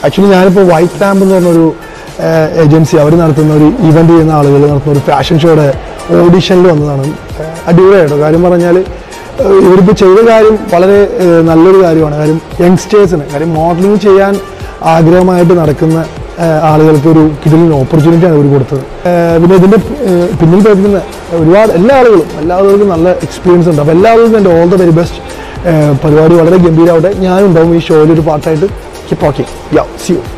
actually ഞാനിപ്പോൾ white lamp എന്ന് പറഞ്ഞൊരു ഏജൻസി അവർ നടത്തുന്ന ഒരു ഇവന്റ് ചെയ്യുന്ന ആളുകൾ നടത്തുന്ന ഒരു ഫാഷൻ ഷോയുടെ ഓഡിഷനിൽ വന്നതാണ് ഏഹ് അടിപൊളിയായിട്ടോ കാര്യം പറഞ്ഞാൽ ഇവരിപ്പോൾ ചെയ്ത കാര്യം വളരെ ഏഹ് നല്ലൊരു കാര്യമാണ് കാര്യം യങ്സ്റ്റേഴ്സിന് കാര്യം മോഡലിംഗ് ചെയ്യാൻ ആഗ്രഹമായിട്ട് നടക്കുന്ന ഏഹ് ആളുകൾക്ക് ഒരു കിടിലൻ ഓപ്പർച്യൂണിറ്റിയാണ് ഇവർ കൊടുത്തത് ഏഹ് പിന്നെ ഇതിൻ്റെ ഏഹ് പിന്നിൽ പ്രവർത്തിക്കുന്ന ഒരുപാട് എല്ലാ ആളുകളും എല്ലാ ആളുകൾക്കും നല്ല എക്സ്പീരിയൻസ് ഉണ്ട് അപ്പോൾ എല്ലാവർക്കും എൻ്റെ ഓൾ ദ വെരി ബെസ്റ്റ് പരിപാടി വളരെ ഗംഭീരമാവട്ടെ ഞാനും ഉണ്ടാവും ഈ ഷോയിൽ ഒരു പാർട്ടായിട്ട് keep okay yeah see U